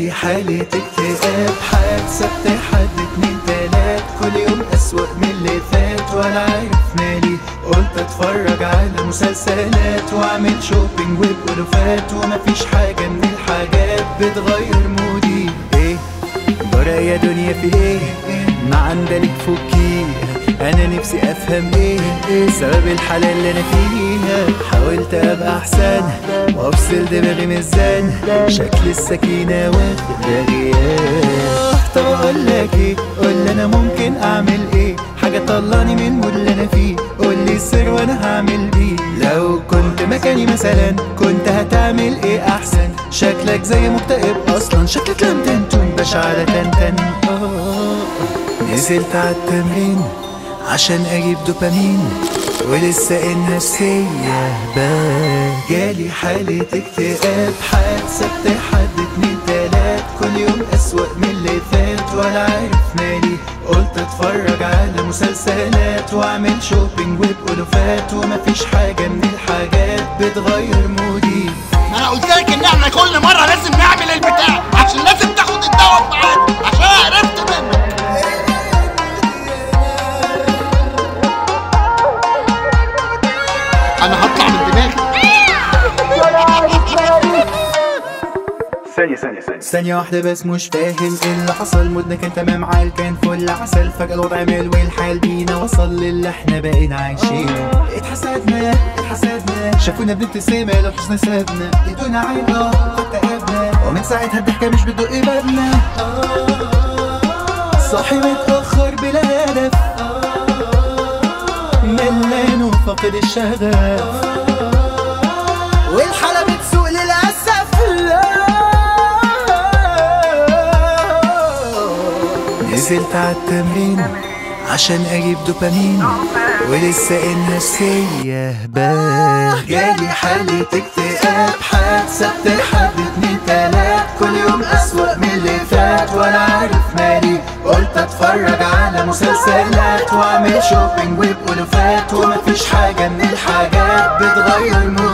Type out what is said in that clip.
جالي حالة اكتئاب حادثة حد اتنين تلات كل يوم أسوأ من اللي فات ولا عارف مالي قلت اتفرج على مسلسلات واعمل شوبينج وبألوفات ومفيش حاجة من الحاجات بتغير مودي ايه برا يا دنيا في ايه ما عندك فكي انا نفسي افهم ايه سبب الحالة اللي انا فيها حاولت ابقى احسن وافصل دماغي من الزن شكل السكينة واخد غياب طب اقول لك ايه قول لي انا ممكن اعمل ايه حاجة طلعني من المود اللي انا فيه قول لي السر وانا هعمل بيه لو كنت مكاني مثلا كنت هتعمل ايه احسن شكلك زي مكتئب اصلا شكلك لم تنتون باش على تنتن آه. نزلت على التمرين عشان اجيب دوبامين ولسه النفسية بقى جالي حالة اكتئاب حادثة حد اتنين تلات كل يوم أسوأ من اللي فات ولا عارف مالي قلت اتفرج على مسلسلات واعمل شوبينج وبألوفات ومفيش حاجة من الحاجات بتغير مودي ما انا قلت لك ان احنا كل مره لازم نعمل البتاع عشان لازم تاخد الدواء في ميعاده عشان عرفت منك انا هطلع من دماغي ثانية ثانية ثانية ثانية واحدة بس مش فاهم ايه اللي حصل مودنا كان تمام عال كان فل عسل فجأة الوضع مال والحال بينا وصل للي احنا بقينا عايشينه اتحسدنا اتحسدنا شافونا بنبتسامة لو حسنا سابنا ادونا عين اه اكتئبنا ومن ساعتها الضحكة مش بتدق بابنا صاحي متأخر بلا هدف ملان وفاقد الشغف والحالة بتسوق للأسف نزلت على التمرين عشان اجيب دوبامين ولسه النفسية باه جالي حالة اكتئاب حادثة حد اتنين تلات كل يوم اسوأ من اللي فات ولا عارف مالي قلت اتفرج على مسلسلات واعمل شوبينج وبألوفات ومفيش حاجة من الحاجات بتغير مودي